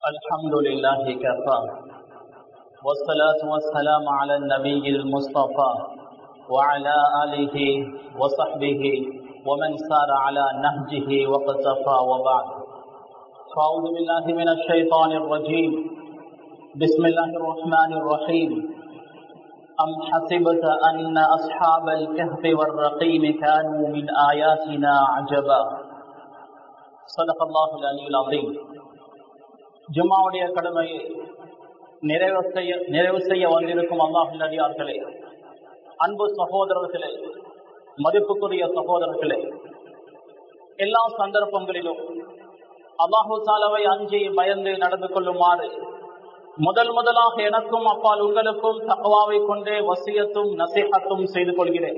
الحمد لله كفى والصلاة والسلام على النبي المصطفى وعلى آله وصحبه ومن سار على نهجه واقتفى وبعد فأعوذ بالله من الشيطان الرجيم بسم الله الرحمن الرحيم أم حسبت أن أصحاب الكهف والرقيم كانوا من آياتنا عجبا صدق الله العلي العظيم ஜும்மாவுடைய கடமையை நிறைவு செய்ய நிறைவு செய்ய வந்திருக்கும் அல்லாஹின் அடியார்களே அன்பு சகோதரர்களே மதிப்புக்குரிய சகோதரர்களே எல்லா சந்தர்ப்பங்களிலும் அல்லாஹு சாலவை அஞ்சி பயந்து நடந்து கொள்ளுமாறு முதல் முதலாக எனக்கும் அப்பால் உங்களுக்கும் தகவாவை கொண்டே வசியத்தும் நசீகத்தும் செய்து கொள்கிறேன்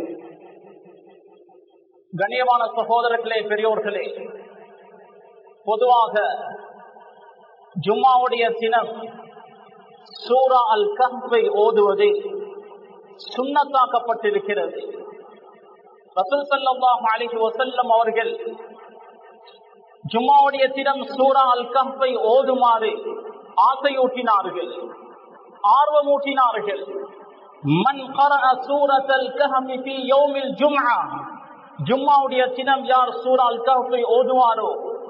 கண்ணியமான சகோதரர்களே பெரியோர்களே பொதுவாக ஜும்மாவுடைய தினம் சூரா அல் கஹ்வை ஓதுவது சுண்ணத்தாக்கப்பட்டிருக்கிறது ரசூல் சல்லாஹ் அலிஹி வசல்லம் அவர்கள் ஜும்மாவுடைய தினம் சூரா அல் கஹ்வை ஓதுமாறு ஆசையூட்டினார்கள் ஆர்வமூட்டினார்கள் மன் قرأ سورة الكهف في يوم الجمعة ஜும்மாவுடைய தினம் யார் சூரா அல் கஹ்வை ஓதுவாரோ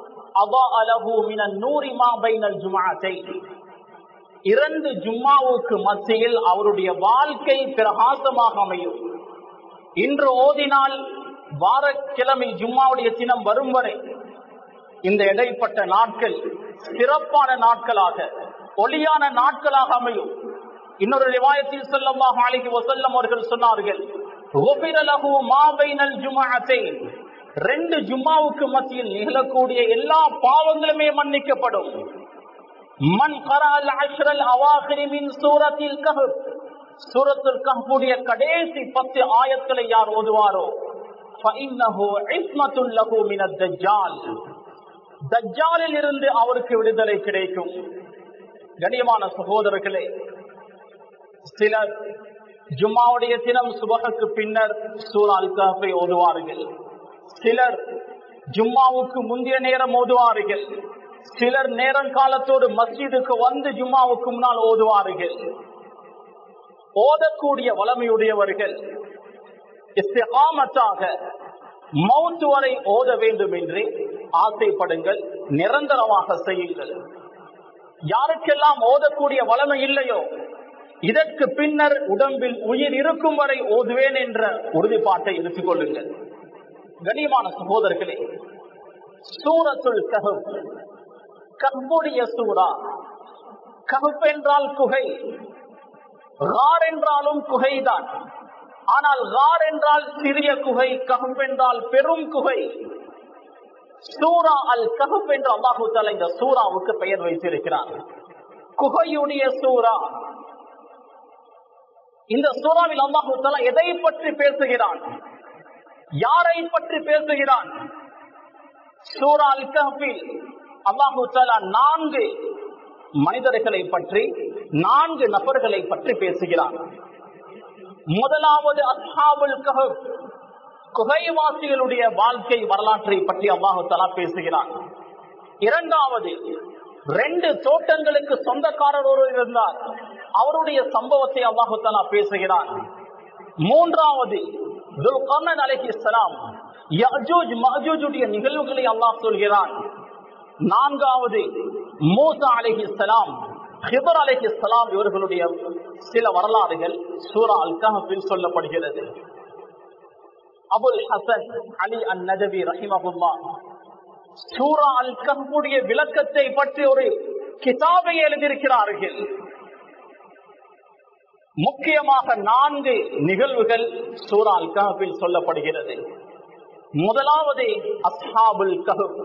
இரண்டு ஜும்மாவுக்கு மத்தியில் அவருடைய வாழ்க்கை பிரகாசமாக அமையும் இன்று ஓதினால் வாரக்கிழமை ஜும்மாவுடைய தினம் வரும் வரை இந்த இடைப்பட்ட நாட்கள் சிறப்பான நாட்களாக ஒளியான நாட்களாக அமையும் இன்னொரு ரிவாயத்தில் சொல்லமாக அழகி வசல்லம் அவர்கள் சொன்னார்கள் ரெண்டு ஜும்மாவுக்கு மத்தியில் நிகழக்கூடிய எல்லா பாவங்களுமே மன்னிக்கப்படும் மண் கரால் அஷ்ரல் அவாகிரிமின் சூரத்தில் கஹ் சூரத்தில் கஹ்வுடைய கடைசி பத்து ஆயத்களை யார் ஓதுவாரோ தஜ்ஜாலில் இருந்து அவருக்கு விடுதலை கிடைக்கும் கண்ணியமான சகோதரர்களே சிலர் ஜும்மாவுடைய தினம் சுபகுக்கு பின்னர் சூறால் கஹை ஓதுவார்கள் சிலர் ஜும்மாவுக்கு முந்தைய நேரம் ஓதுவார்கள் சிலர் நேரம் காலத்தோடு மஸ்ஜிதுக்கு வந்து ஜும்மாவுக்கு முன்னால் ஓதுவார்கள் ஓதக்கூடிய வளமையுடையவர்கள் இஸ்திகாமத்தாக மவுத்து வரை ஓத வேண்டும் என்று ஆசைப்படுங்கள் நிரந்தரமாக செய்யுங்கள் யாருக்கெல்லாம் ஓதக்கூடிய வளமை இல்லையோ இதற்கு பின்னர் உடம்பில் உயிர் இருக்கும் வரை ஓதுவேன் என்ற உறுதிப்பாட்டை எடுத்துக் கொள்ளுங்கள் கண்ணியமான சகோதரர்களே சூரத்துல் கஹப் கஹ்புடைய சூரா கஹப் என்றால் குகை கார் என்றாலும் குகைதான் ஆனால் கார் என்றால் சிறிய குகை கஹப் என்றால் பெரும் குகை சூரா அல் கஹப் என்று அல்லாஹு தாலா இந்த சூறாவுக்கு பெயர் வைத்திருக்கிறார் குகையுடைய சூரா இந்த சூறாவில் அல்லாஹு தாலா எதை பற்றி பேசுகிறான் யாரை பற்றி பேசுகிறான் சூரா அல் கஹபில் அல்லாஹு தாலா நான்கு மனிதர்களை பற்றி நான்கு நபர்களை பற்றி பேசுகிறான் முதலாவது அஸ்ஹாபுல் கஹப் குகைவாசிகளுடைய வாழ்க்கை வரலாற்றை பற்றி அல்லாஹு தாலா பேசுகிறான் இரண்டாவது ரெண்டு தோட்டங்களுக்கு சொந்தக்காரர் ஒரு இருந்தார் அவருடைய சம்பவத்தை அல்லாஹு தாலா பேசுகிறான் மூன்றாவது துல்கர்ணன் அலஹி இஸ்லாம் யஜூஜ் மஜூஜுடைய நிகழ்வுகளை அல்லாஹ் சொல்கிறான் நான்காவது மூசா அலஹி இஸ்லாம் ஹிபர் அலஹி இஸ்லாம் இவர்களுடைய சில வரலாறுகள் சூரா அல் கஹபில் சொல்லப்படுகிறது அபுல் ஹசன் அலி அன் நஜவி ரஹிமகுல்லா சூரா அல் கஹ்புடைய விளக்கத்தை பற்றி ஒரு கிதாபை எழுதியிருக்கிறார்கள் முக்கியமாக நான்கு நிகழ்வுகள் சூரா அல் கஹபில் சொல்லப்படுகிறது முதலாவது அஸ்ஹாபுல் கஹப்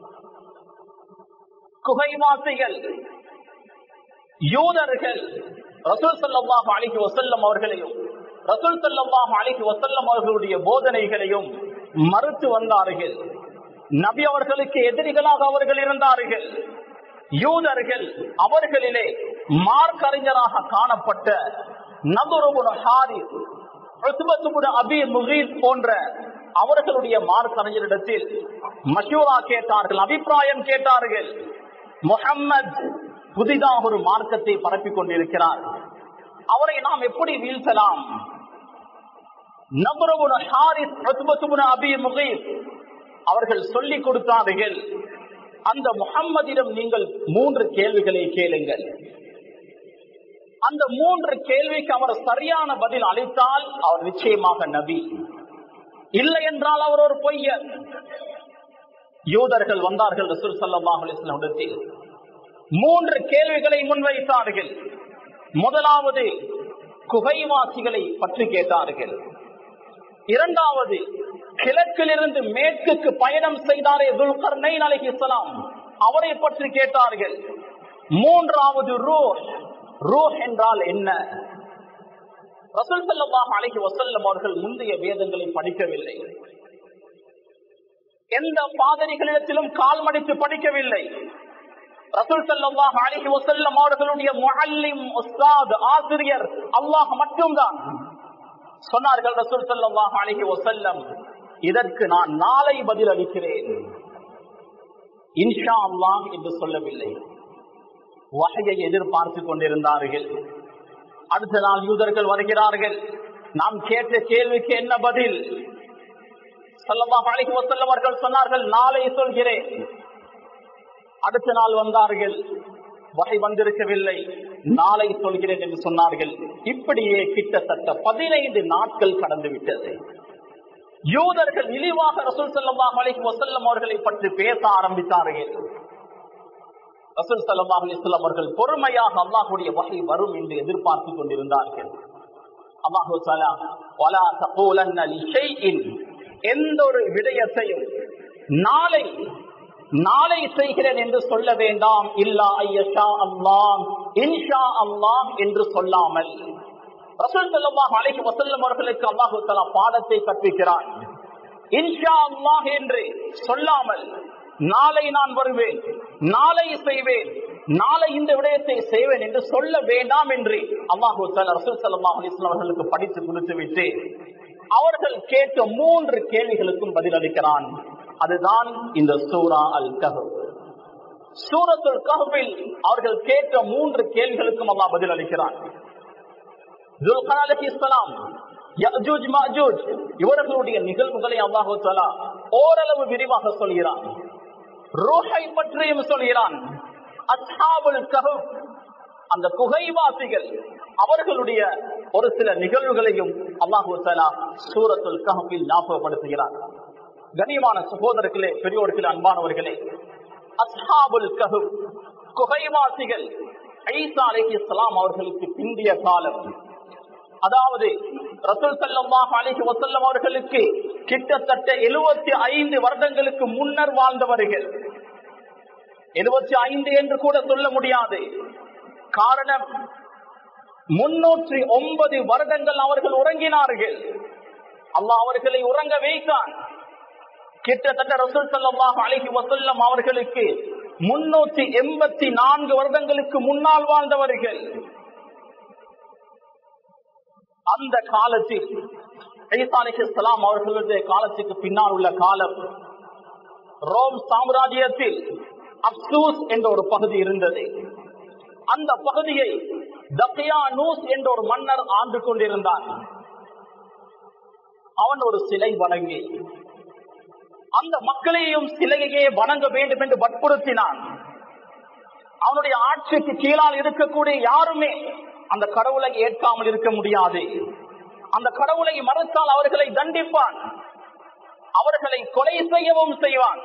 குகைவாசிகள் யூதர்கள் ரசூல் சல்லாஹ் அலிஹி வசல்லம் அவர்களையும் ரசூல் சல்லாஹ் அலிஹி வசல்லம் அவர்களுடைய போதனைகளையும் மறுத்து வந்தார்கள் நபி அவர்களுக்கு எதிரிகளாக அவர்கள் இருந்தார்கள் யூதர்கள் அவர்களிலே மார்க்கறிஞராக காணப்பட்ட நதுருபுன ஹாரி அபி முகீத் போன்ற அவர்களுடைய மார்க்கறிஞரிடத்தில் மஷூரா கேட்டார்கள் அபிப்பிராயம் கேட்டார்கள் முகம்மது புதிதாக ஒரு மார்க்கத்தை பரப்பிக் கொண்டிருக்கிறார் அவரை நாம் எப்படி வீழ்த்தலாம் நபரபுன ஹாரிஸ் ரத்பத்துபுன அபி முகீர் அவர்கள் சொல்லிக் கொடுத்தார்கள் அந்த முகம்மதிடம் நீங்கள் மூன்று கேள்விகளை கேளுங்கள் அந்த மூன்று கேள்விக்கு அவர் சரியான பதில் அளித்தால் அவர் நிச்சயமாக நபி இல்லை என்றால் அவர் ஒரு பொய்யர் யூதர்கள் வந்தார்கள் ரசூல் சல்லாஹ் அலிஸ்லாமிடத்தில் மூன்று கேள்விகளை முன்வைத்தார்கள் முதலாவது குகைவாசிகளை பற்றி கேட்டார்கள் இரண்டாவது கிழக்கிலிருந்து மேற்குக்கு பயணம் செய்தாரே துல்கர்னை அலஹி இஸ்லாம் அவரை பற்றி கேட்டார்கள் மூன்றாவது ரூ ரூ என்றால் என்ன ரசூல் சல்லாஹ் அலஹி வசல்லம் அவர்கள் முந்தைய வேதங்களை படிக்கவில்லை எந்த பாதிரிகளிடத்திலும் கால் மடித்து படிக்கவில்லை ரசூல் சல்லாஹ் அலஹி வசல்லம் அவர்களுடைய முஅல்லிம் உஸ்தாத் ஆசிரியர் அல்லாஹ் மட்டும்தான் சொன்னார்கள் ரசூல் சல்லாஹ் அலஹி வசல்லம் இதற்கு நான் நாளை பதில் அளிக்கிறேன் இன்ஷா அல்லாஹ் என்று சொல்லவில்லை வகையை எதிர்பார்த்து கொண்டிருந்தார்கள் அடுத்த நாள் யூதர்கள் வருகிறார்கள் நாம் கேட்ட கேள்விக்கு என்ன பதில் சல்லல்லாஹு அலைஹி வஸல்லம் அவர்கள் சொன்னார்கள் நாளை சொல்கிறேன் அடுத்த நாள் வந்தார்கள் வகை வந்திருக்கவில்லை நாளை சொல்கிறேன் என்று சொன்னார்கள் இப்படியே கிட்டத்தட்ட பதினைந்து நாட்கள் கடந்து விட்டது யூதர்கள் இழிவாக ரசூல் சல்லாஹ் அலைஹி வஸல்லம் அவர்களை பற்றி பேச ஆரம்பித்தார்கள் ரசூல் சல்லாஹ் அலிஸ்லாம் அவர்கள் பொறுமையாக அல்லாஹுடைய வகை வரும் என்று எதிர்பார்த்து கொண்டிருந்தார்கள் அல்லாஹு சலா வலா தகூலன்ன லிஷைஇன் எந்த ஒரு விடயத்தையும் நாளை நாளை செய்கிறேன் என்று சொல்ல வேண்டாம் இல்லா ஐயஷா அல்லாஹ் இன்ஷா அல்லாஹ் என்று சொல்லாமல் ரசூல் ஸல்லல்லாஹு அலைஹி வஸல்லம் அவர்களுக்கு அல்லாஹு தஆலா பாடத்தை கற்பிக்கிறான் இன்ஷா அல்லாஹ் என்று சொல்லாமல் நாளை நான் வருவேன் நாளை செய்வேன் நாளை இந்த விடயத்தை செய்வேன் என்று சொல்ல வேண்டாம் என்று அல்லாஹு தஆலா ரசூல் ஸல்லல்லாஹு அலைஹி வஸல்லம் அவர்களுக்கு படித்து கொடுத்து விட்டு அவர்கள் கேட்ட மூன்று கேள்விகளுக்கும் பதிலளிக்கிறான் அதுதான் இந்த சூரா அல் கஹப் சூரத்துல் கஹபில் அவர்கள் கேட்ட மூன்று கேள்விகளுக்கும் அல்லாஹ் பதில் அளிக்கிறான் இஸ்லாம் இவர்களுடைய நிகழ்வுகளை அல்லாஹு தலா ஓரளவு விரிவாக சொல்கிறான் ரோஹை பற்றியும் சொல்கிறான் அஸ்ஹாபுல் கஹப் அந்த குகைவாசிகள் அவர்களுடைய ஒரு சில நிகழ்வுகளையும் அல்லாஹு தலா சூரத்துல் கஹபில் ஞாபகப்படுத்துகிறார் கனியமான சகோதரர்களே பெரியோர்களே அன்பானவர்களே அஸ்ஹாபுல் கஹப் குகைவாசிகள் ஐசா அலைஹி இஸ்லாம் அவர்களுக்கு பிந்திய காலம் அதாவது ரசூல் சல்லாஹ் அலைஹி வசல்லம் அவர்களுக்கு கிட்டத்தட்ட எழுபத்தி ஐந்து வருடங்களுக்கு முன்னர் வாழ்ந்தவர்கள் எழுபத்தி ஐந்து என்று கூட சொல்ல முடியாது காரணம் முன்னூற்றி ஒன்பது வருடங்கள் அவர்கள் உறங்கினார்கள் அல்லாஹ் அவர்களை உறங்க வைத்தான் கிட்டத்தட்ட ரசூல் சல்லாஹ் அலைஹி வசல்லம் அவர்களுக்கு முன்னூத்தி எண்பத்தி நான்கு வருடங்களுக்கு முன்னால் வாழ்ந்தவர்கள் அந்த காலத்தில் ஐசாலிஸ்லாம் அவர்களுடைய காலத்துக்கு பின்னால் உள்ள காலம் ரோம் சாம்ராஜ்யத்தில் அப்சூஸ் என்ற ஒரு பகுதி இருந்தது அந்த பகுதியை தப்பியா நூஸ் என்ற ஒரு மன்னர் ஆண்டு கொண்டிருந்தான் அவன் ஒரு சிலை வணங்கி அந்த மக்களையும் சிலையையே வணங்க வேண்டும் என்று வற்புறுத்தினான் அவனுடைய ஆட்சிக்கு கீழால் இருக்கக்கூடிய யாருமே அந்த கடவுளை ஏற்காமல் இருக்க முடியாது அந்த கடவுளை மறுத்தால் அவர்களை தண்டிப்பான் அவர்களை கொலை செய்யவும் செய்வான்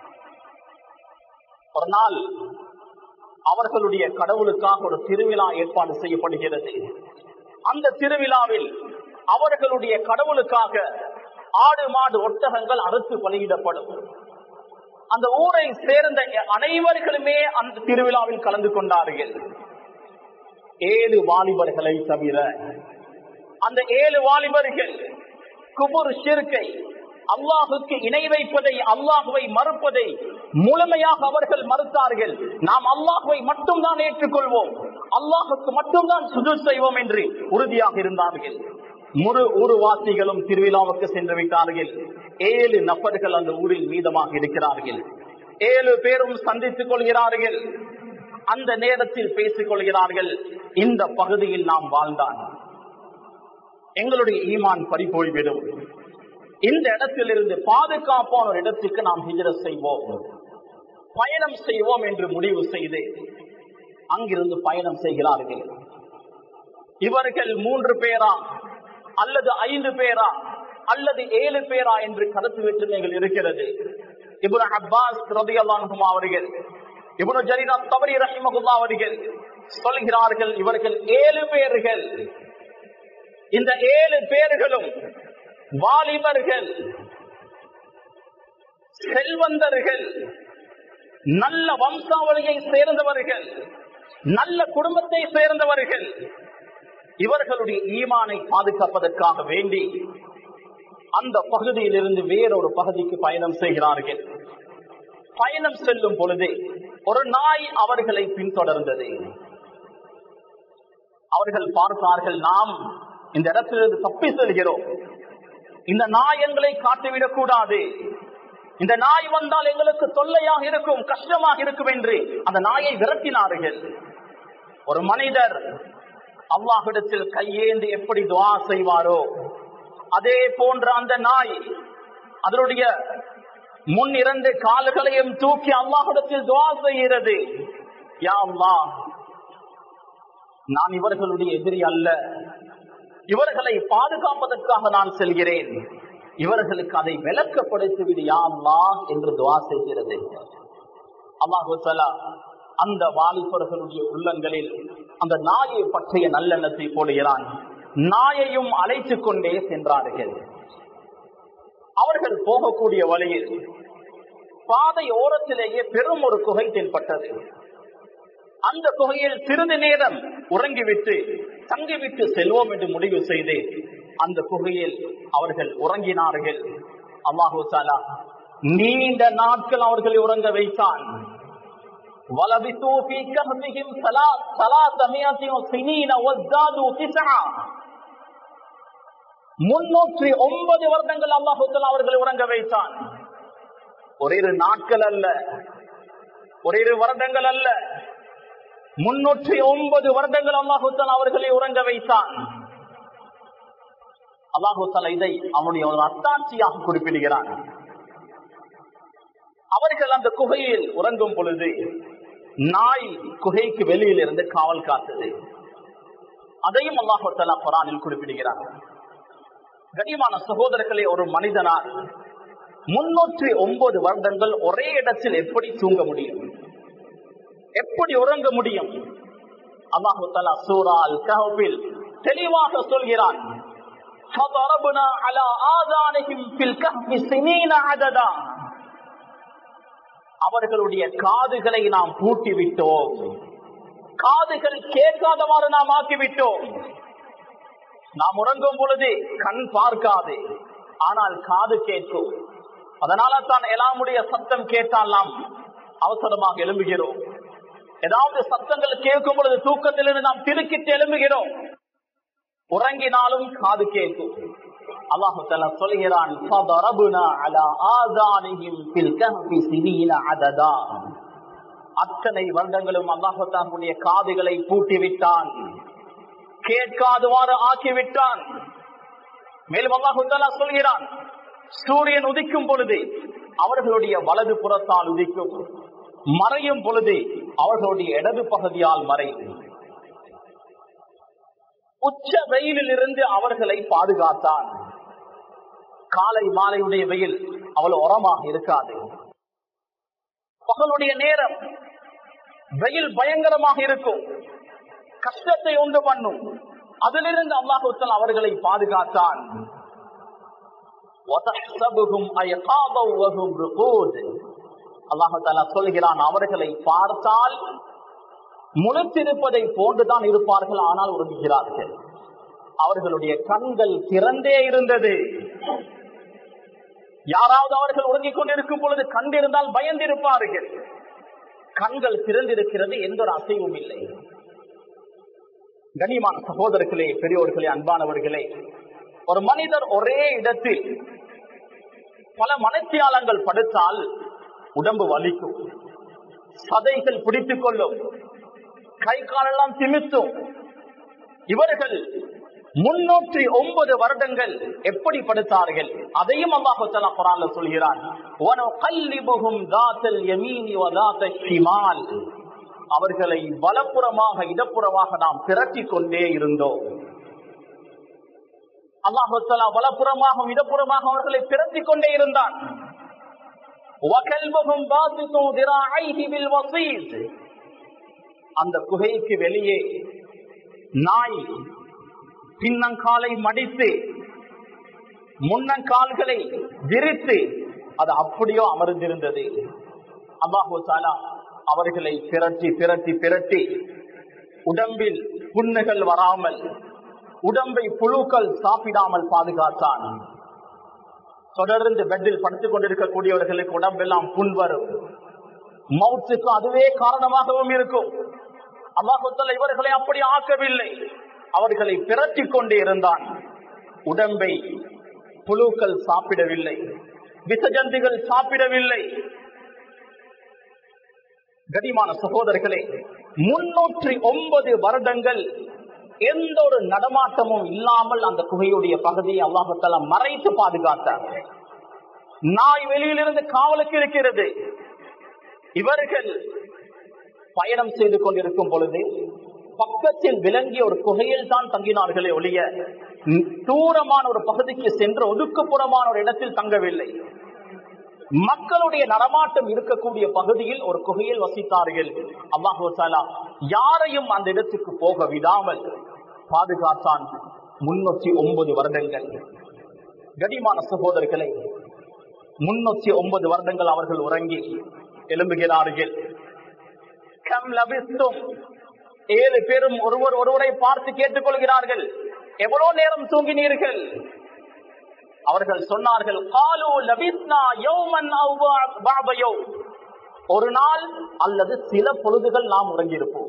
ஒரு நாள் அவர்களுடைய கடவுளுக்காக ஒரு திருவிழா ஏற்பாடு செய்யப்படுகிறது அந்த திருவிழாவில் அவர்களுடைய கடவுளுக்காக ஆடு மாடு ஒட்டகங்கள் அறுத்து பலியிடப்படும் அந்த ஊரை சேர்ந்த அனைவர்களுமே அந்த திருவிழாவில் கலந்து கொண்டார்கள் ஏழு வாலிபர்களை தவிர அந்த ஏழு வாலிபர்கள் குபுர் ஷிர்கை அல்லாஹுக்கு இணை வைப்பதை அல்லாஹுவை மறுப்பதை முழுமையாக அவர்கள் மறுத்தார்கள் நாம் அல்லாஹுவை மட்டும்தான் ஏற்றுக்கொள்வோம் அல்லாஹுக்கு மட்டும்தான் சுது செய்வோம் என்று உறுதியாக இருந்தார்கள் முழு ஊர்வாசிகளும் திருவிழாவுக்கு சென்று விட்டார்கள் ஏழு நபர்கள் அந்த ஊரில் மீதமாக இருக்கிறார்கள் ஏழு பேரும் சந்தித்துக் கொள்கிறார்கள் அந்த நேரத்தில் பேசிக் கொள்கிறார்கள் இந்த பகுதியில் நாம் வாழ்ந்தான் எங்களுடைய ஈமான் பறிபோய்விடும் இந்த இடத்திலிருந்து பாதுகாப்பான ஒரு இடத்துக்கு நாம் ஹிஜரத் செய்வோம் பயணம் செய்வோம் என்று முடிவு செய்து அங்கிருந்து பயணம் செய்கிறார்கள் இவர்கள் மூன்று பேரா அல்லது ஐந்து பேரா அல்லது ஏழு பேரா என்று கருத்து வேற்றுமைகள் இருக்கிறது இப்னு அப்பாஸ் ரதியல்லாஹுமா அவர்கள் இப்னு ஜரீனா தபரி ரஹிமகுல்லா அவர்கள் சொல்கிறார்கள் இவர்கள் ஏழு பேர்கள் இந்த ஏழு பேர்களும் வாலிபர்கள் செல்வந்தர்கள் நல்ல வம்சாவளியை சேர்ந்தவர்கள் நல்ல குடும்பத்தை சேர்ந்தவர்கள் இவர்களுடைய ஈமானை பாதுகாப்பதற்காக வேண்டி அந்த பகுதியில் இருந்து வேறொரு பகுதிக்கு பயணம் செய்கிறார்கள் பயணம் செல்லும் பொழுது ஒரு நாய் அவர்களை பின்தொடர்ந்தது அவர்கள் பார்த்தார்கள் நாம் இந்த இடத்திலிருந்து தப்பி செல்கிறோம் இந்த நாய் எங்களை காட்டிவிடக் கூடாது இந்த நாய் வந்தால் எங்களுக்கு தொல்லையாக இருக்கும் கஷ்டமாக இருக்கும் என்று அந்த நாயை விரட்டினார்கள் ஒரு மனிதர் அல்லாஹிடத்தில் கையேந்து எப்படி துவா செய்வாரோ அதே போன்ற அந்த நாய் அதனுடைய முன் இரண்டு கால்களையும் தூக்கி அல்லாஹிடத்தில் துவா செய்கிறது யா அல்லாஹ் நான் இவர்களுடைய எதிரி அல்ல இவர்களை பாதுகாப்பதற்காக நான் செல்கிறேன் இவர்களுக்கு அதை விளக்கப்படுத்திவிடு யா அல்லாஹ் என்று துவா செய்கிறது அல்லாஹு தலா அந்த வாலிபர்களுடைய உள்ளங்களில் அந்த நாயை பற்றிய நல்லெண்ணத்தை போடுகிறான் நாயையும் அழைத்துக் கொண்டே சென்றார்கள் அவர்கள் போகக்கூடிய வழியில் பாதை ஓரத்திலேயே பெரும் ஒரு குகை தென்பட்டது அந்த குகையில் சிறிது நேரம் உறங்கிவிட்டு தங்கிவிட்டு செல்வோம் என்று முடிவு செய்து அந்த குகையில் அவர்கள் உறங்கினார்கள் அல்லாஹு தாலா நீண்ட நாட்கள் அவர்களை உறங்க வைத்தான் وَلَبِثُوا فِي كَهْفِهِمْ ثَلَاثَمِائَةٍ سِنِينَ وَازْدَادُوا تِسْعًا முன்னூற்றி ஒன்பது வருடங்கள் அல்லாஹுத்தல் அவர்களை உறங்க வைத்தான் ஒரே நாட்கள் அல்ல ஒரே வருடங்கள் அல்ல முன்னூற்றி ஒன்பது வருடங்கள் அல்லாஹுத்தல் அவர்களை உறங்க வைத்தான் அல்லாஹுத்தல் இதை அவனுடைய ஒரு அத்தாட்சியாக குறிப்பிடுகிறான் அவர்கள் அந்த குகையில் உறங்கும் பொழுது நாய் குகைக்கு வெளியில் இருந்து காவல் காத்தது அதையும் அல்லாஹுத்தலா குரானில் குறிப்பிடுகிறார் கனிமான சகோதரர்களே ஒரு மனிதனால் முன்னூற்றி ஒன்பது வருடங்கள் ஒரே இடத்தில் எப்படி தூங்க முடியும் எப்படி உறங்க முடியும் அல்லாஹு தலா சூரா அல் கஹபில் தெளிவாக சொல்கிறான் فضربنا على آذانهم في الكهف سنين عددا அவர்களுடைய காதுகளை நாம் பூட்டி விட்டோம் காதுகள் கேட்காதவாறு நாம் ஆக்கிவிட்டோம் நாம் உறங்கும் பொழுது கண் பார்க்காது ஆனால் காது கேட்கும் அதனால தான் எல்லாமுடைய சத்தம் கேட்டால் நாம் அவசரமாக எழும்புகிறோம் ஏதாவது சத்தங்கள் கேட்கும் பொழுது தூக்கத்திலிருந்து நாம் திருக்கிட்டு எழும்புகிறோம் உறங்கினாலும் காது கேட்கும் அல்லாஹு தலா சொல்கிறான் அத்தனை வருடங்களும் அல்லாஹு தன்னுடைய காதுகளை பூட்டிவிட்டான் கேட்காதுவாறு ஆக்கிவிட்டான் மேலும் அல்லாஹு தலா சொல்கிறான் சூரியன் உதிக்கும் பொழுது அவர்களுடைய வலது புறத்தால் உதிக்கும் மறையும் பொழுது அவர்களுடைய இடது பகுதியால் மறையும் உச்ச வெயிலில் இருந்து அவர்களை பாதுகாத்தான் காலை மாலையுடைய வெயில் அவள் உரமாக இருக்காது பகலுடைய நேரம் வெயில் பயங்கரமாக இருக்கும் கஷ்டத்தை உண்டு பண்ணும் அதிலிருந்து அல்லாஹுத்தல் அவர்களை பாதுகாத்தான் அல்லாஹால சொல்கிறான் அவர்களை பார்த்தால் முழுத்திருப்பதை போன்றுதான் இருப்பார்கள் ஆனால் உறங்குகிறார்கள் அவர்களுடைய கண்கள் திறந்தே இருந்தது யாராவது அவர்கள் உறங்கிக் கொண்டிருக்கும் பொழுது கண்டிருந்தால் பயந்திருப்பார்கள் கண்கள் திறந்திருக்கிறது எந்த ஒரு அசைவும் இல்லை கனிமான சகோதரர்களே பெரியோர்களே அன்பானவர்களே ஒரு மனிதர் ஒரே இடத்தில் பல மனத்தியாளங்கள் படுத்தால் உடம்பு வலிக்கும் சதைகள் பிடித்துக் கொள்ளும் கை காலெல்லாம் திமித்தும் இவர்கள் முன்னூற்றி ஒன்பது வருடங்கள் எப்படி படுத்தார்கள் அதையும் அல்லாஹு தலா குரான்ல சொல்கிறான் وَنُقَلِّبُهُمْ ذَاتَ الْيَمِينِ وَذَاتَ الشِّمَالِ அவர்களை வலப்புறமாக இடப்புறமாக நாம் திரட்டிக் கொண்டே இருந்தோம் அல்லாஹு தலா வலப்புறமாக இடப்புறமாக அவர்களை திரட்டிக் கொண்டே இருந்தான் وَكَلْبُهُمْ بَاسِطٌ ذِرَاعَيْهِ بِالْوَصِيدِ அந்த குகைக்கு வெளியே நாய் பின்னங்காலை மடித்து முன்னங்கால்களை விரித்து அது அப்படியோ அமர்ந்திருந்தது அல்லாஹு தாலா அவர்களை திரட்டி திரட்டி திரட்டி உடம்பில் புண்ணுகள் வராமல் உடம்பை புழுக்கள் சாப்பிடாமல் பாதுகாத்தான் தொடர்ந்து பெட்டில் படுத்துக் கொண்டிருக்கக்கூடியவர்களுக்கு உடம்பெல்லாம் புண் வரும் மவுத்துக்கு அதுவே காரணமாகவும் இருக்கும் அல்லாஹுத்தல் இவர்களை அப்படி ஆக்கவில்லை அவர்களை பிரட்டிக் கொண்டே இருந்தான் உடம்பை புழுக்கள் சாப்பிடவில்லை விசஜந்துகள் சாப்பிடவில்லை கனிமான சகோதரர்களே முன்னூற்றி ஒன்பது வருடங்கள் எந்த ஒரு நடமாட்டமும் இல்லாமல் அந்த குகையுடைய பகுதியை அல்லாஹால மறைத்து பாதுகாத்தார் நாய் வெளியிலிருந்து காவலுக்கு இருக்கிறது இவர்கள் பயணம் செய்து கொண்டிருக்கும் பொழுது பக்கத்தில் விளங்கிய ஒரு குகையில் தான் தங்கினார்களே ஒழிய தூரமான ஒரு பகுதிக்கு சென்று ஒதுக்குப்புறமான ஒரு இடத்தில் தங்கவில்லை மக்களுடைய நடமாட்டம் இருக்கக்கூடிய பகுதியில் ஒரு குகையில் வசித்தார்கள் அல்லாஹாலா யாரையும் அந்த இடத்துக்கு போக விடாமல் பாதுகாத்தான் முன்னூற்றி ஒன்பது வருடங்கள் கடிமான சகோதரர்களை முன்னூற்றி ஒன்பது வருடங்கள் அவர்கள் உறங்கி எழும்புகிறார்கள் கம் லபிஸ்தும் ஏழு பேரும் ஒருவர் ஒருவரை பார்த்து கேட்டுக் கொள்கிறார்கள் எவ்வளவு நேரம் தூங்கினீர்கள் அவர்கள் சொன்னார்கள் காலு லபிஸ்னா யௌமன் பாபயோ ஒரு நாள் அல்லது சில பொழுதுகள் நாம் உறங்கியிருப்போம்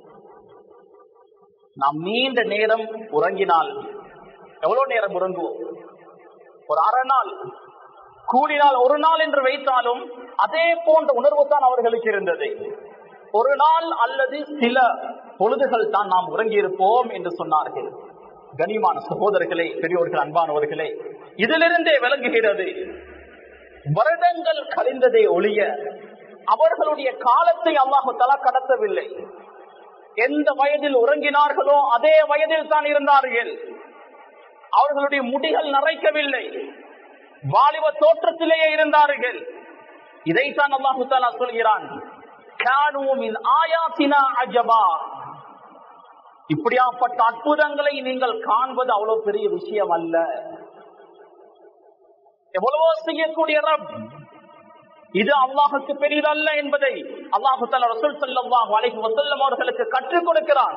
நாம் நீண்ட நேரம் உறங்கினால் எவ்வளவு நேரம் உறங்குவோம் ஒரு அரை நாள் கூடினால் ஒரு நாள் என்று வைத்தாலும் அதே போன்ற உணர்வு தான் அவர்களுக்கு இருந்தது ஒரு நாள் அல்லது சில பொழுதுகள் தான் நாம் உறங்கியிருப்போம் என்று சொன்னார்கள் கனிமான சகோதரர்களே பெரியோர்கள் அன்பானவர்களே இதிலிருந்தே விளங்குகிறது வருடங்கள் கழிந்ததே ஒழிய அவர்களுடைய காலத்தை அல்லாஹு தலா கடத்தவில்லை எந்த வயதில் உறங்கினார்களோ அதே வயதில் தான் இருந்தார்கள் அவர்களுடைய முடிகள் நரைக்கவில்லை வாலிப தோற்றத்திலேயே இருந்தார்கள் இதைத்தான் அல்லாஹு தாலா சொல்கிறான் இப்படியாப்பட்ட அற்புதங்களை நீங்கள் காண்பது அவ்வளவு பெரிய விஷயம் அல்ல எவ்வளவோ செய்யக்கூடிய ரப் இது அல்லாஹுக்கு பெரியதல்ல என்பதை அல்லாஹு தலா ரசூல் சல்லாஹ் அலைஹி வசல்லம் அவர்களுக்கு கற்றுக் கொடுக்கிறான்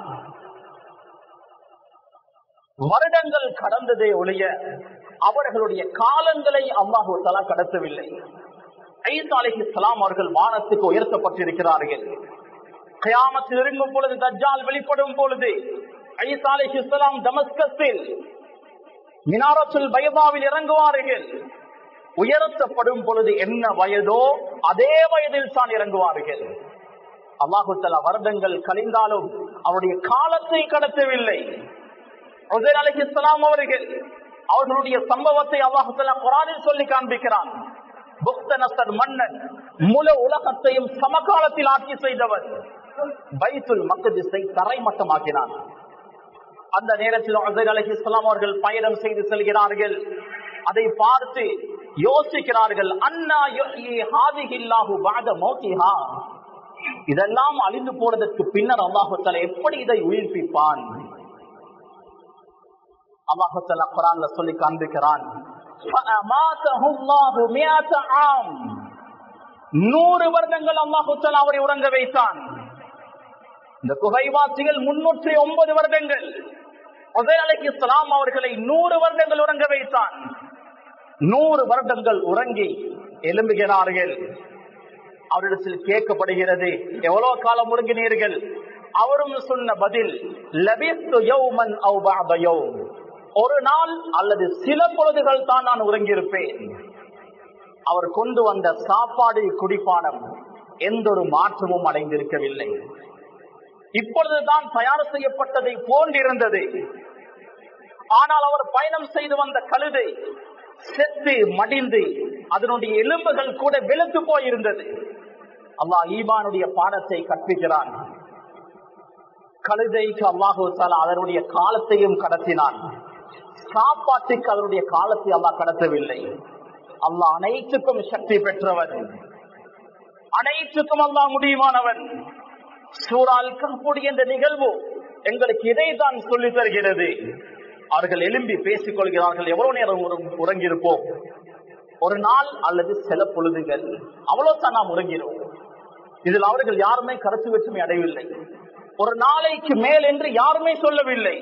வருடங்கள் கடந்ததே ஒழிய அவர்களுடைய காலங்களை அல்லாஹு தலா கடத்தவில்லை ஐசா அலைஹி சலாம் அவர்கள் வானத்துக்கு உயர்த்தப்பட்டிருக்கிறார்கள் கயாமத்தில் இறங்கும் பொழுது தஜ்ஜால் வெளிப்படும் பொழுது ஐசா அலைஹி சலாம் தமஸ்கத்தில் மினாரத்துல் பயபாவில் இறங்குவார்கள் உயர்த்தப்படும் பொழுது என்ன வயதோ அதே வயதில் தான் இறங்குவார்கள் அல்லாஹு தலா வருடங்கள் கழிந்தாலும் அவருடைய காலத்தை கடத்தவில்லை அலிஹிஸ்லாம் அவர்கள் அவர்களுடைய சம்பவத்தை அல்லாஹு தலா குரானில் சொல்லி காண்பிக்கிறான் புக்தனசர் மன்னன் முழு உலகத்தையும் சமகாலத்தில் ஆட்சி செய்தவர் பைத்துல் மக்கதிசை தரைமட்டமாக்கினான் அந்த நேரத்தில் அசர் அலி இஸ்லாம் அவர்கள் பயணம் செய்து செல்கிறார்கள் அதை பார்த்து யோசிக்கிறார்கள் அண்ணா ஹாதிஹில்லாஹு பாத மோத்திஹா இதெல்லாம் அழிந்து போனதற்கு பின்னர் அல்லாஹுத்தல எப்படி இதை உயிர்ப்பிப்பான் அல்லாஹுத்தல குரான்ல சொல்லி காண்பிக்கிறான் நூறு வருடங்கள் அல்லாஹுத்தல அவரை உறங்க வைத்தான் இந்த குகைவாசிகள் முன்னூற்றி ஒன்பது வருடங்கள் அலைக்கு இஸ்லாம் அவர்களை நூறு வருடங்கள் உறங்க வைத்தான் நூறு வருடங்கள் உறங்கி எழும்புகிறார்கள் அவரிடத்தில் கேட்கப்படுகிறது எவ்வளவு காலம் உறங்கினீர்கள் அவரும் சொன்ன பதில் ஒரு நாள் அல்லது சில பொழுதுகள் தான் நான் உறங்கியிருப்பேன் அவர் கொண்டு வந்த சாப்பாடு குடிப்பானம் எந்த ஒரு மாற்றமும் அடைந்திருக்கவில்லை இப்பொழுதுதான் தயார் செய்யப்பட்டதை போன்றிருந்தது ஆனால் அவர் பயணம் செய்து வந்த கழுதை செத்து மடிந்து அதனுடைய எலும்புகள் கூட வெளுத்து போயிருந்தது அல்லாஹ் ஈமானுடைய பாடத்தை கற்பிக்கிறான் கழுதைக்கு அல்லாஹு தாலா அதனுடைய காலத்தையும் கடத்தினான் சாப்பாட்டுக்கு அதனுடைய காலத்தை அல்லாஹ் கடத்தவில்லை அல்லாஹ் அனைத்துக்கும் சக்தி பெற்றவன் அனைத்துக்கும் அல்லாஹ் முடியுமானவன் சூறால் கக்கூடிய இந்த நிகழ்வு எங்களுக்கு இதைத்தான் சொல்லி தருகிறது அவர்கள் எழும்பி பேசிக் கொள்கிறார்கள் எவ்வளவு நேரம் உற- உறங்கியிருப்போம் ஒரு நாள் அல்லது சில பொழுதுகள் அவ்வளவுதான் நாம் உறங்கிறோம் இதில் அவர்கள் யாருமே கருத்து வேற்றுமை அடையவில்லை ஒரு நாளைக்கு மேல் என்று யாருமே சொல்லவில்லை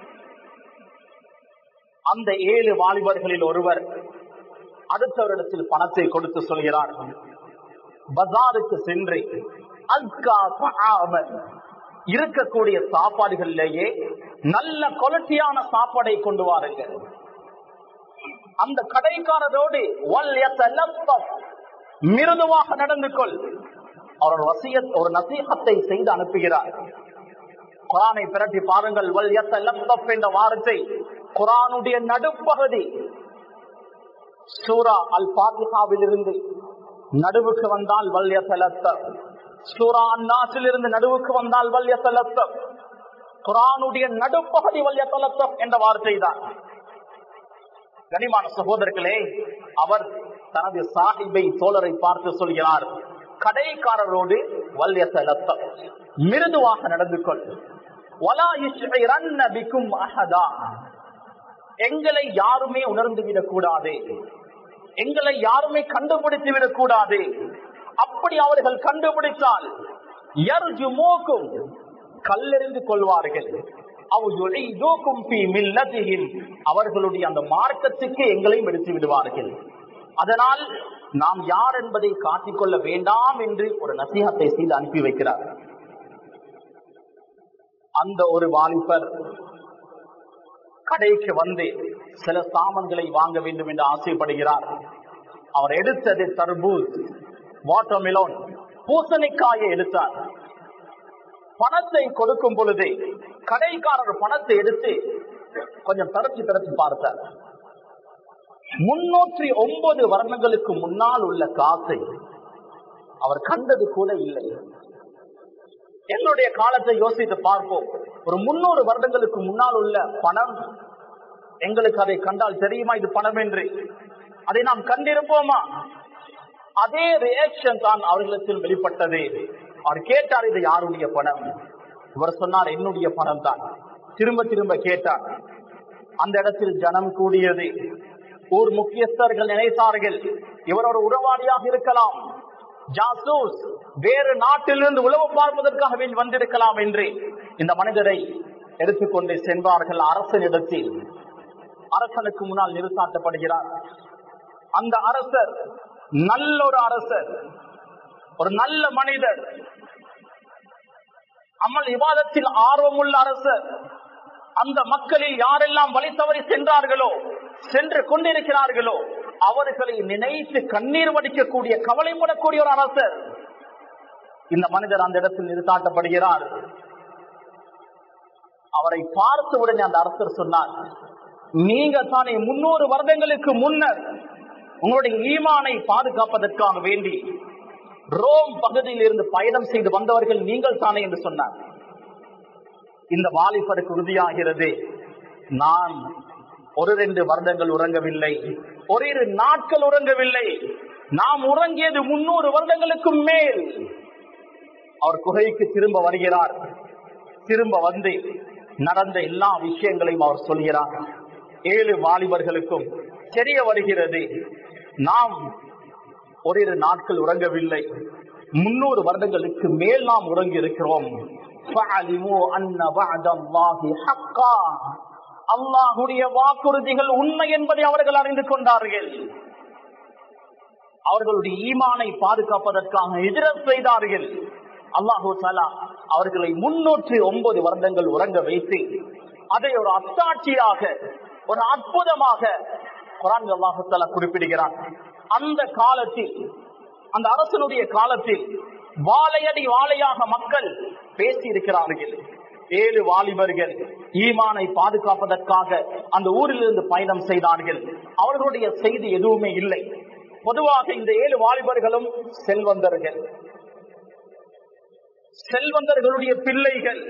அந்த ஏழு வாலிபர்களில் ஒருவர் அடுத்தவரிடத்தில் பணத்தை கொடுத்து சொல்கிறார் பஜாருக்கு சென்று அல்கா தஆமன் இருக்கக்கூடிய சாப்பாடுகளிலேயே நல்ல குவாலிட்டியான சாப்பாடை கொண்டு வாருங்கள் அந்த கடைக்காரரோடு வல் யத்தலத்தஃப், மிருதுவாக நடந்து கொள் அவர் வசியத் ஒரு நசீகத்தை செய்து அனுப்புகிறார் குரானை பிரட்டி பாருங்கள் வல் யத்தலத்தஃப் என்ற வார்த்தை குரானுடைய நடுப்பகுதி சூரா அல் பாத்திகாவில் இருந்து நடுவுக்கு வந்தால் வல்ய செலத்த சூரா அந்நாசில் இருந்து நடுவுக்கு வந்தால் வல்ய செலத்த குரானுடைய நடுப்பகுதி வல்ய செலத்த என்ற வார்த்தை தான் கனிமான சகோதரர்களே அவர் தனது சாஹிபை தோழரை பார்த்து சொல்கிறார் கடைக்காரரோடு வல்ய செலத்த மிருதுவாக நடந்து கொள் வலா யுஷ்இரன்ன பிக்கும் அஹதா எங்களை யாருமே உணர்ந்து விடக்கூடாது எங்களை யாருமே கண்டுபிடித்து விடக்கூடாது அப்படி அவர்கள் கண்டுபிடித்தால் யர்ஜுமூக்கும் கல்லெறிந்து கொள்வார்கள் அவ் யுழைதூக்கும் ஃபீ மில்லத்திஹிம். அவர்களுடைய அந்த மார்க்கத்துக்கு எங்களையும் எடுத்து விடுவார்கள் அதனால் நாம் யார் என்பதை காட்டிக்கொள்ள வேண்டாம் என்று ஒரு நசீகத்தை செய்து அனுப்பி வைக்கிறார் அந்த ஒரு வாலிபர் கடைக்கு வந்து சில சாமான்களை வாங்க வேண்டும் என்று ஆசைப்படுகிறார் அவர் எடுத்தது தர்பூஸ் வாட்டர்மெலோன் பூசணிக்காயை எடுத்தார் பணத்தை கொடுக்கும் பொழுது கடைக்காரர் பணத்தை எடுத்து கொஞ்சம் தரச்சி தரச்சி பார்த்தார் முன்னூற்றி ஒன்பது வருடங்களுக்கு முன்னால் உள்ள காசை அவர் கண்டது கூட இல்லை என்னுடைய காலத்தை யோசித்து பார்ப்போம் ஒரு முன்னூறு வருடங்களுக்கு முன்னால் உள்ள பணம் எங்களுக்கு அதை கண்டால் தெரியுமா இது பணம் என்று அதை நாம் கண்டிருப்போமா அதே ரியாக்ஷன் தான் அவர்களிடத்தில் வெளிப்பட்டது அவர் கேட்டார் இது யாருடைய பணம் இவர் சொன்னார் என்னுடைய பணம் தான் திரும்ப திரும்ப கேட்டார் அந்த இடத்தில் ஜனம் கூடியது ஊர் முக்கியஸ்தர்கள் நினைத்தார்கள் இவர் ஒரு உறவாளியாக இருக்கலாம் ஜாசூஸ் வேறு நாட்டிலிருந்து உளவு பார்ப்பதற்காக வேண்டி வந்திருக்கலாம் என்று இந்த மனிதரை எடுத்துக்கொண்டு சென்றார்கள் அரசனிடத்தில் அரசனுக்கு முன்னால் நிறுத்தாட்டப்படுகிறார் அந்த அரசர் நல்ல ஒரு அரசர் ஒரு நல்ல மனிதர் அமல் விவாதத்தில் ஆர்வமுள்ள அரசர் அந்த மக்களில் யாரெல்லாம் வழி தவறி சென்றார்களோ சென்று கொண்டிருக்கிறார்களோ அவர்களை நினைத்து கண்ணீர் வடிக்கக்கூடிய கவலைப்படக்கூடிய ஒரு அரசர் இந்த மனிதர் அந்த இடத்தில் நிறுத்தாட்டப்படுகிறார் அவரை பார்த்த உடனே அந்த அரசர் சொன்னார் நீங்க தானே முன்னூறு வருடங்களுக்கு முன்னர் உங்களுடைய ஈமானை பாதுகாப்பதற்காக வேண்டி ரோம் பகுதியில் இருந்து பயணம் செய்து வந்தவர்கள் நீங்கள் தானே என்று சொன்னார் இந்த வாலிபருக்கு உறுதியாகிறது நான் ஒரு ரெண்டு வருடங்கள் உறங்கவில்லை ஒரு நாட்கள் உறங்கவில்லை நாம் உறங்கியது முன்னூறு வருடங்களுக்கு மேல் அவர் குகைக்கு திரும்ப வருகிறார் திரும்ப வந்து நடந்த எல்லா விஷயங்களையும் அவர் சொல்கிறார் ஏழு வாலிபர்களுக்கும் தெரிய வருகிறது நாம் ஓரிரு நாட்கள் உறங்கவில்லை முன்னூறு வருடங்களுக்கு மேல் நாம் உறங்கி இருக்கிறோம் فَعَلِمُوا أَنَّ وَعْدَ اللَّهِ حَقًّا. அல்லாஹுடைய வாக்குறுதிகள் உண்மை என்பதை அவர்கள் அறிந்து கொண்டார்கள் அவர்களுடைய ஈமானை பாதுகாப்பதற்காக எதிரத் செய்தார்கள் அல்லாஹு தாலா அவர்களை முன்னூற்றி ஒன்பது வருடங்கள் உறங்க வைத்து அதை ஒரு அத்தாட்சியாக ஒரு அற்புதமாக குரான் அல்லாஹு தாலா குறிப்பிடுகிறார் அந்த காலத்தில் அந்த அரசனுடைய காலத்தில் வாழையடி வாழையாக மக்கள் பேசி இருக்கிறார்கள் ஏழு வாலிபர்கள் ஈமானை பாதுகாப்பதற்காக அந்த ஊரிலிருந்து பயணம் செய்தார்கள் அவர்களுடைய செய்தி எதுவுமே இல்லை பொதுவாக இந்த ஏழு வாலிபர்களும் செல்வந்தர்கள் செல்வந்தர்களுடைய பிள்ளைகள்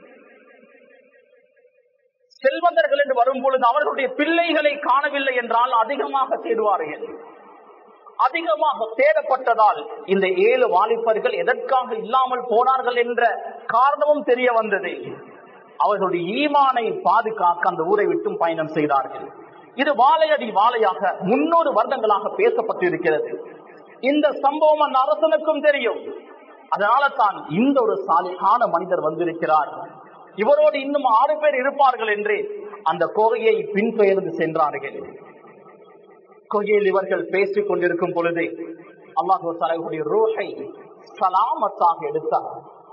செல்வந்தர்கள் என்று வரும் பொழுது அவர்களுடைய பிள்ளைகளை காணவில்லை என்றால் அதிகமாக தேடுவார்கள் அதிகமாக தேடப்பட்டதால் இந்த ஏழு வாலிபர்கள் எதற்காக இல்லாமல் போனார்கள் என்ற காரணமும் தெரிய வந்தது அவர்களுடைய ஈமானை பாதுகாக்க அந்த ஊரை விட்டும் பயணம் செய்தார்கள் இது வாழையடி வாழையாக முன்னூறு வருடங்களாக பேசப்பட்டிருக்கிறது இந்த சம்பவம் அந்த அரசனுக்கும் தெரியும் அதனால தான் இந்த ஒரு சாலிகான மனிதர் வந்திருக்கிறார் இவரோடு இன்னும் ஆறு பேர் இருப்பார்கள் என்று அந்த கோகையை பின்பெயர்ந்து சென்றார்கள் கொகையில் இவர்கள் பேசிக் கொண்டிருக்கும் பொழுது அல்லாஹு தலைவருடைய ரூஹை சலாமத்தாக எடுத்தார்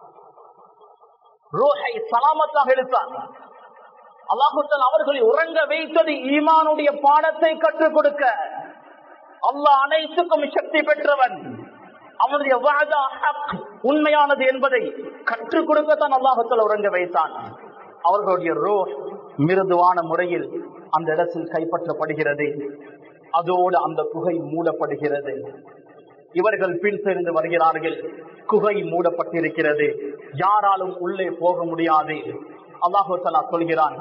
ரூஹை சலாமத்தாக எடுத்தார் அல்லாஹுத்தல் அவர்களை உறங்க வைத்தது ஈமானுடைய பாடத்தை கற்றுக் கொடுக்க அல்லாஹ் அனைத்துக்கும் சக்தி பெற்றவன் அவனுடைய வாதா ஹக் உண்மையானது என்பதை கற்றுக் கொடுக்கத்தான் அல்லாஹுத்தல் உறங்க வைத்தான் அவர்களுடைய ரோ மிருதுவான முறையில் அந்த இடத்தில் கைப்பற்றப்படுகிறது அதோடு அந்த குகை மூடப்படுகிறது இவர்கள் பின் தெரிந்து வருகிறார்கள் குகை மூடப்பட்டிருக்கிறது யாராலும் உள்ளே போக முடியாது அல்லாஹு தலா சொல்கிறான்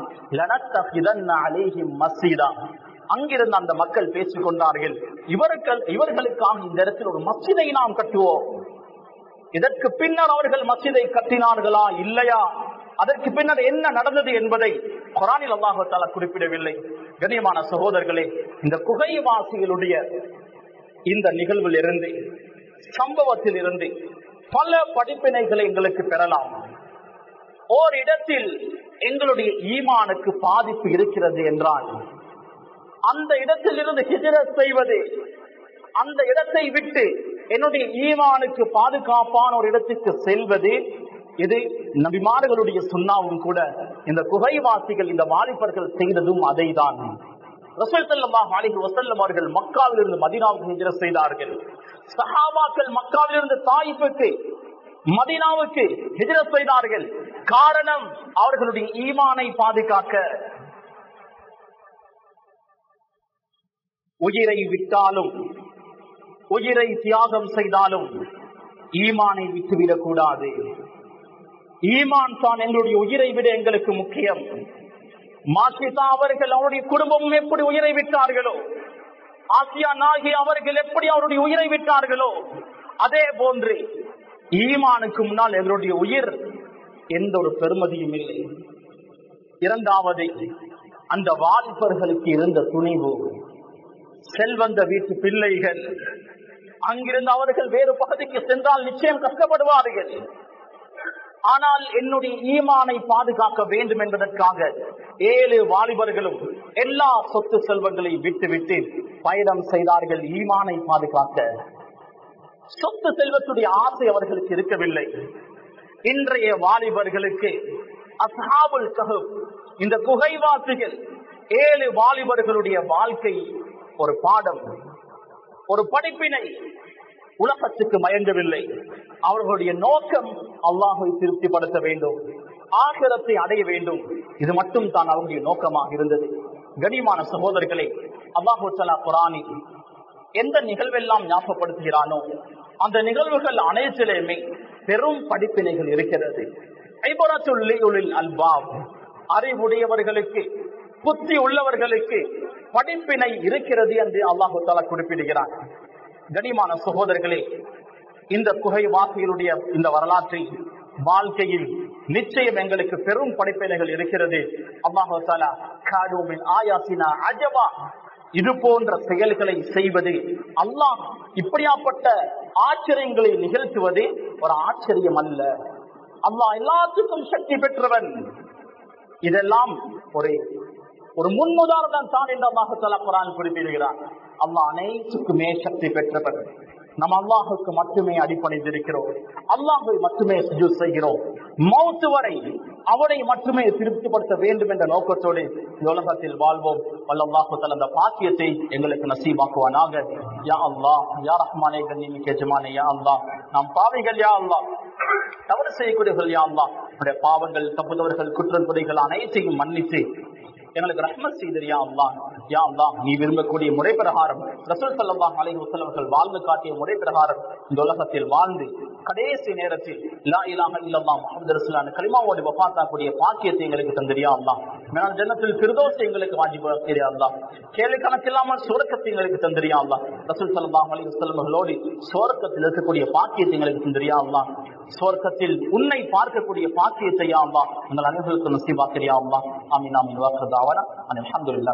மசீதா அங்கிருந்து அந்த மக்கள் பேசிக் கொண்டார்கள் இவர்கள் இவர்களுக்காக இந்த இடத்தில் ஒரு மசிதை நாம் கட்டுவோம் இதற்கு பின்னர் அவர்கள் மசிதை கட்டினார்களா இல்லையா அதற்கு பின்னர் என்ன நடந்தது என்பதை குரானில் அல்லாஹால குறிப்பிடவில்லை கண்ணியமான சகோதரர்களே இந்த குகைவாசிகளுடைய இந்த நிகழ்வில் இருந்து சம்பவத்தில் இருந்து பல படிப்பினைகளை எங்களுக்கு பெறலாம் ஓர் இடத்தில் எங்களுடைய ஈமானுக்கு பாதிப்பு இருக்கிறது என்றால் அந்த இடத்தில் இருந்து ஹிஜரத் செய்வது அந்த இடத்தை விட்டு என்னுடைய ஈமானுக்கு பாதுகாப்பான ஒரு இடத்துக்கு செல்வது இது நபிமார்களுடைய சுண்ணாவும் கூட இந்த குகைவாசிகள் இந்த வாலிபர்கள் செய்ததும் அதை தான் அவர்கள் மக்காவில் இருந்து மதினாவுக்கு ஹிஜரத் செய்தார்கள் சஹாபாக்கள் மக்காவில் இருந்து தாயிப்புக்கு மதினாவுக்கு ஹிஜரத் செய்தார்கள் காரணம் அவர்களுடைய ஈமானை பாதுகாக்க உயிரை விட்டாலும் உயிரை தியாகம் செய்தாலும் ஈமானை விட்டுவிடக் கூடாது ஈமான் தான் எங்களுடைய உயிரை விட எங்களுக்கு முக்கியம் மாசிதா அவர்கள் அவருடைய குடும்பமும் எப்படி உயிரை விட்டார்களோ ஆசியா நாகி அவர்கள் எப்படி அவருடைய உயிரை விட்டார்களோ அதே போன்று ஈமானுக்கு முன்னால் எங்களுடைய உயிர் எந்த ஒரு பெருமதியும் இல்லை இரண்டாவது அந்த வாலிபர்களுக்கு இருந்த துணிவு செல்வந்த வீட்டு பிள்ளைகள் அங்கிருந்து அவர்கள் வேறு பகுதிக்கு சென்றால் நிச்சயம் கஷ்டப்படுவார்கள் ஆனால் என்னுடைய ஈமானை பாதுகாக்க வேண்டும் என்பதற்காக ஏழு வாலிபர்களும் எல்லா சொத்து செல்வங்களையும் விட்டுவிட்டு பயணம் செய்தார்கள் ஈமானை பாதுகாக்க சொத்து செல்வத்துடைய ஆசை அவர்களுக்கு இருக்கவில்லை இன்றைய வாலிபர்களுக்கு அசாபுல் கஹு இந்த குகைவாசிகள் ஏழு வாலிபர்களுடைய வாழ்க்கை ஒரு பாடம் ஒரு படிப்பினை உலகத்துக்கு மயங்கவில்லை அவர்களுடைய நோக்கம் அல்லாஹை திருப்திப்படுத்த வேண்டும் ஆகிரத்தை அடைய வேண்டும் இது மட்டும் தான் அவருடைய நோக்கமாக இருந்தது கனிமான சகோதரர்களே அல்லாஹு சலா குரானி எந்த நிகழ்வெல்லாம் ஞாபகப்படுத்துகிறானோ அந்த நிகழ்வுகள் அனைத்திலுமே பெரும் படிப்பினைகள் இருக்கிறது அல்பாப் அறிவுடையவர்களுக்கு புத்தி உள்ளவர்களுக்கு படிப்பினை இருக்கிறது என்று அல்லாஹு தாலா குறிப்பிடுகிறார் கனிமான சகோதரர்களே இந்த குகை வாசிகளுடைய இந்த வரலாற்றில் வாழ்க்கையில் நிச்சயம் எங்களுக்கு பெரும் படிப்பினைகள் இருக்கிறது அல்லாஹு தாலா காடூமின் ஆயாசினா அஜபா இது போன்ற செயல்களை செய்வது அல்லாஹ் இப்படியாப்பட்ட ஆச்சரியங்களை நிகழ்த்துவது ஒரு ஆச்சரியம் அல்ல அல்லாஹ் எல்லாத்துக்கும் சக்தி பெற்றவன் இதெல்லாம் ஒரு ஒரு முன்னுதாரணம் தான் என்று அல்லாஹால குரான் குறிப்பிடுகிறார் அல்லாஹ் அனைத்துக்குமே சக்தி பெற்றவன் நம்ம அல்லாஹுக்கு மட்டுமே அடிப்படைந்திருக்கிறோம் அல்லாஹை மட்டுமே சுஜூத் செய்கிறோம் மௌத்து வரை அவனை மட்டுமே திருப்திப்படுத்த வேண்டும் என்ற நோக்கத்தோடு இந்த உலகத்தில் வாழ்வோம் வல்லல்லாஹு தஆலா அந்த பாக்கியத்தை எங்களுக்கு நசீபாக்குவானாக யா அல்லாஹ் யா ரஹ்மானே கண்ணிமிக்க எஜமானே யா அல்லாஹ் நாம் பாவிகள் யா அல்லாஹ் தவறு செய்யக்கூடியவர்கள் யாழ்லாம் நம்முடைய பாவங்கள் தப்புதவர்கள் குற்றங்குறைகள் அனைத்தையும் மன்னித்து எங்களுக்கு ரஹ்மத் செய்தியா அல்லா யா அல்லா நீ விரும்பக்கூடிய முறை பிரகாரம் ரசூல் சல்லாஹ் அலைஹி வஸல்லம் அவர்கள் வாழ்ந்து காட்டிய முறை பிரகாரம் இந்த உலகத்தில் வாழ்ந்து கடைசி நேரத்தில் லா இலாஹ இல்லல்லாஹ் முஹம்மது ரசூலுல்லாஹ் கலிமாவோடு வஃபாத்தாக்கூடிய பாக்கியத்தை எங்களுக்கு தந்திரியா அல்லா மேலான ஜன்னத்தில் ஃபிர்தௌஸ் எங்களுக்கு வாஜிபாக்கிறியா அல்லா கேள்வி கணக்கில்லாமல் சுரக்கத்தை எங்களுக்கு தந்திரியா அல்லா ரசூல் சல்லாஹ் அலைஹி வஸல்லம் அவர்களோடு சுவர்க்கத்தில் இருக்கக்கூடிய பாக்கியத்தை எங்களுக்கு தந்திரியா அல்லா சுவர்க்கத்தில் உன்னை பார்க்கக்கூடிய பாக்கியத்தை யா அல்லா எங்கள் அனைவருக்கும் நசீபாக்கிறியா அல்லா ஆமீன் ஆமீன் வாக்குதாவனா அல்ஹம்துலில்லாஹ்